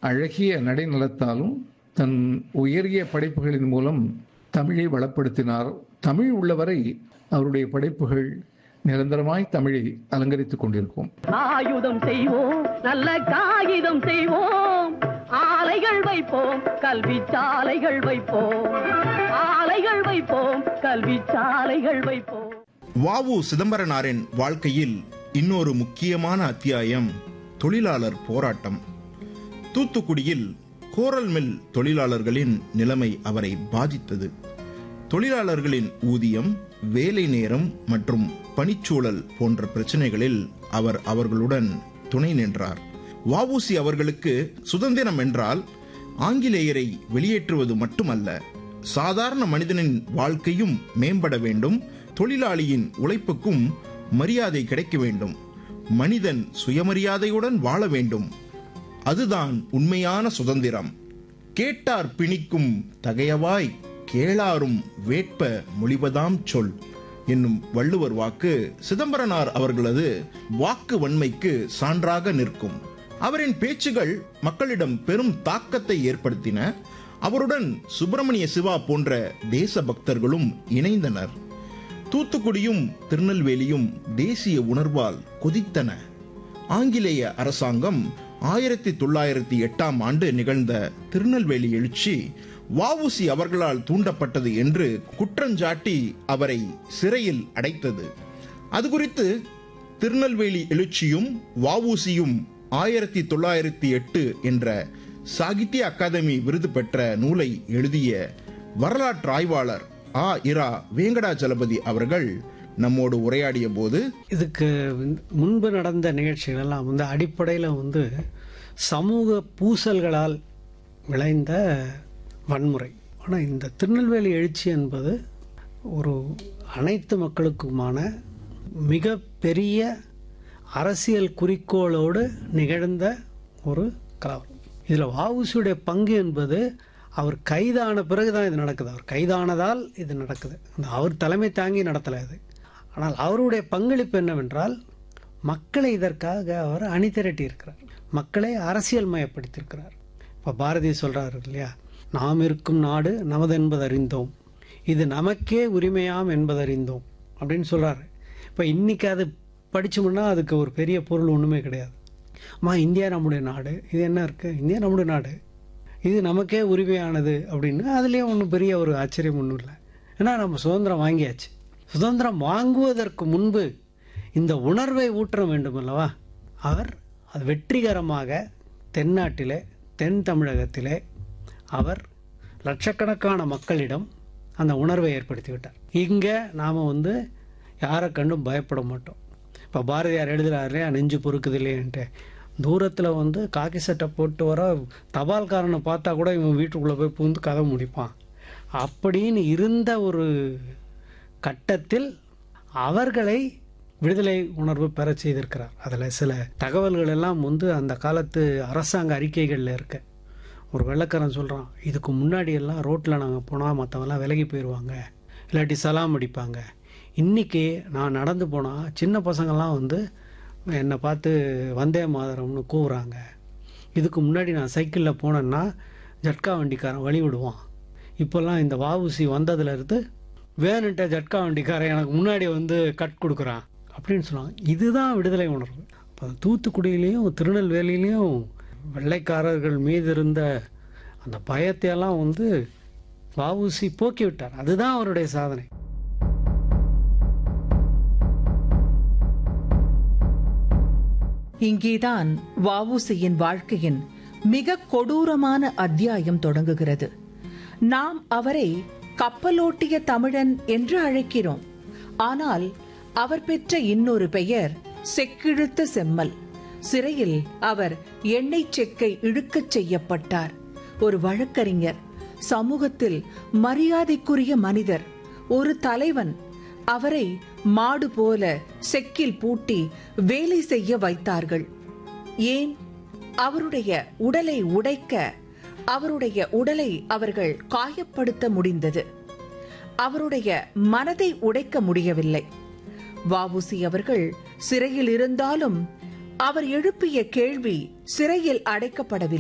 அழகிய நடைநலத்தாலும் தன் உயரிய படைப்புகளின் மூலம் தமிழை வளப்படுத்தினார் தமிழ் உள்ளவரை அவருடைய படைப்புகள் நிரந்தரமாய் தமிழை அலங்கரித்துக் கொண்டிருக்கும் ஆயுதம் செய்வோம் நல்ல காகிதம் செய்வோம் ஆலைகள் வைப்போம் கல்வி சாலைகள் வைப்போம் ஆலைகள் வைப்போம் கல்வி சாலைகள் வைப்போம் வாவு சிதம்பரனாரின் வாழ்க்கையில் இன்னொரு முக்கியமான அத்தியாயம் தொழிலாளர் போராட்டம் தூத்துக்குடியில் கோரல் மில் தொழிலாளர்களின் நிலைமை அவரை பாதித்தது தொழிலாளர்களின் ஊதியம் வேலை நேரம் மற்றும் பணிச்சூழல் போன்ற பிரச்சனைகளில் அவர் அவர்களுடன் துணை நின்றார் வஉசி அவர்களுக்கு சுதந்திரம் என்றால் ஆங்கிலேயரை வெளியேற்றுவது மட்டுமல்ல சாதாரண மனிதனின் வாழ்க்கையும் மேம்பட வேண்டும் தொழிலாளியின் உழைப்புக்கும் மரியாதை கிடைக்க வேண்டும் மனிதன் சுயமரியாதையுடன் வாழ வேண்டும் அதுதான் உண்மையான சுதந்திரம் கேட்டார் பிணிக்கும் தகையவாய் கேளாரும் வேட்ப மொழிவதாம் சொல் என்னும் வள்ளுவர் வாக்கு சிதம்பரனார் அவர்களது வாக்கு வன்மைக்கு சான்றாக நிற்கும் அவரின் பேச்சுகள் மக்களிடம் பெரும் தாக்கத்தை ஏற்படுத்தின அவருடன் சுப்பிரமணிய சிவா போன்ற தேச பக்தர்களும் இணைந்தனர் தூத்துக்குடியும் திருநெல்வேலியும் தேசிய உணர்வால் கொதித்தன ஆங்கிலேய அரசாங்கம் ஆயிரத்தி தொள்ளாயிரத்தி எட்டாம் ஆண்டு நிகழ்ந்த திருநெல்வேலி எழுச்சி வஉசி அவர்களால் தூண்டப்பட்டது என்று குற்றஞ்சாட்டி அவரை சிறையில் அடைத்தது அது குறித்து திருநெல்வேலி எழுச்சியும் வஉசியும் ஆயிரத்தி தொள்ளாயிரத்தி எட்டு என்ற சாகித்ய அகாதமி விருது பெற்ற நூலை எழுதிய வரலாற்று ஆய்வாளர் ஆ இரா வேங்கடாச்சலபதி அவர்கள் நம்மோடு உரையாடிய போது இதுக்கு முன்பு நடந்த நிகழ்ச்சிகள் எல்லாம் வந்து அடிப்படையில் வந்து சமூக பூசல்களால் விளைந்த வன்முறை ஆனால் இந்த திருநெல்வேலி எழுச்சி என்பது ஒரு அனைத்து மக்களுக்குமான மிக பெரிய அரசியல் குறிக்கோளோடு நிகழ்ந்த ஒரு கலவரம் இதில் வஉசியுடைய பங்கு என்பது அவர் கைதான பிறகுதான் இது நடக்குது அவர் கைதானதால் இது நடக்குது அந்த அவர் தலைமை தாங்கி நடத்தலை அது ஆனால் அவருடைய பங்களிப்பு என்னவென்றால் மக்களை இதற்காக அவர் அணி திரட்டி இருக்கிறார் மக்களை அரசியல் மயப்படுத்தியிருக்கிறார் இப்போ பாரதி சொல்றாரு இல்லையா நாம் இருக்கும் நாடு நமது என்பது அறிந்தோம் இது நமக்கே உரிமையாம் என்பதறிந்தோம் அப்படின்னு சொல்றாரு இப்போ இன்னைக்கு அது படிச்சோம்னா அதுக்கு ஒரு பெரிய பொருள் ஒன்றுமே கிடையாது அம்மா இந்தியா நம்முடைய நாடு இது என்ன இருக்கு இந்தியா நம்முடைய நாடு இது நமக்கே உரிமையானது அப்படின்னு அதுலேயும் ஒன்றும் பெரிய ஒரு ஆச்சரியம் ஒன்றும் இல்லை ஏன்னா நம்ம சுதந்திரம் வாங்கியாச்சு சுதந்திரம் வாங்குவதற்கு முன்பு இந்த உணர்வை ஊற்ற வேண்டும் அல்லவா அவர் அது வெற்றிகரமாக தென்னாட்டிலே தென் தமிழகத்திலே அவர் லட்சக்கணக்கான மக்களிடம் அந்த உணர்வை ஏற்படுத்தி விட்டார் இங்கே நாம் வந்து யாரை கண்டும் பயப்பட மாட்டோம் இப்போ பாரதியார் எழுதுறாரு இல்லையா நெஞ்சு பொறுக்குது இல்லையன்ட்டு தூரத்தில் வந்து காக்கி சட்டை போட்டு வர தபால்காரனை பார்த்தா கூட இவன் வீட்டுக்குள்ளே போய் புகுந்து கதை முடிப்பான் அப்படின்னு இருந்த ஒரு கட்டத்தில் அவர்களை விடுதலை உணர்வு பெறச் செய்திருக்கிறார் அதில் சில தகவல்கள் எல்லாம் வந்து அந்த காலத்து அரசாங்க அறிக்கைகளில் இருக்கு ஒரு வெள்ளக்காரன் சொல்கிறான் இதுக்கு முன்னாடி எல்லாம் ரோட்டில் நாங்கள் போனால் மற்றவங்களாம் விலகி போயிடுவாங்க இல்லாட்டி சலாம் அடிப்பாங்க இன்றைக்கி நான் நடந்து போனால் சின்ன பசங்கள்லாம் வந்து என்னை பார்த்து வந்தே மாதரம்னு கூவுறாங்க இதுக்கு முன்னாடி நான் சைக்கிளில் போனேன்னா ஜட்கா வண்டிக்காரன் வழி விடுவான் இப்போல்லாம் இந்த வஉசி வந்ததுலேருந்து வேணுன்ட்ட ஜட்கா வண்டிக்காரன் எனக்கு முன்னாடி வந்து கட் கொடுக்குறான் அப்படின்னு சொன்னாங்க இதுதான் விடுதலை உணர்வு இப்போ தூத்துக்குடியிலையும் திருநெல்வேலியிலையும் வெள்ளைக்காரர்கள் மீது இருந்த அந்த பயத்தையெல்லாம் வந்து வஉசி போக்கி விட்டார் அதுதான் அவருடைய சாதனை இங்கேதான் வஉசியின் வாழ்க்கையின் மிக கொடூரமான அத்தியாயம் தொடங்குகிறது நாம் அவரை கப்பலோட்டிய தமிழன் என்று அழைக்கிறோம் ஆனால் அவர் பெற்ற இன்னொரு பெயர் செக்கிழுத்த செம்மல் சிறையில் அவர் எண்ணெய் செக்கை இழுக்கச் செய்யப்பட்டார் ஒரு வழக்கறிஞர் சமூகத்தில் மரியாதைக்குரிய மனிதர் ஒரு தலைவன் அவரை மாடு போல செக்கில் பூட்டி வேலை செய்ய வைத்தார்கள் ஏன் அவருடைய உடலை உடைக்க அவருடைய உடலை அவர்கள் காயப்படுத்த முடிந்தது அவருடைய மனதை உடைக்க முடியவில்லை வாவுசி அவர்கள் சிறையில் இருந்தாலும் அவர் எழுப்பிய கேள்வி சிறையில் அடைக்கப்படவில்லை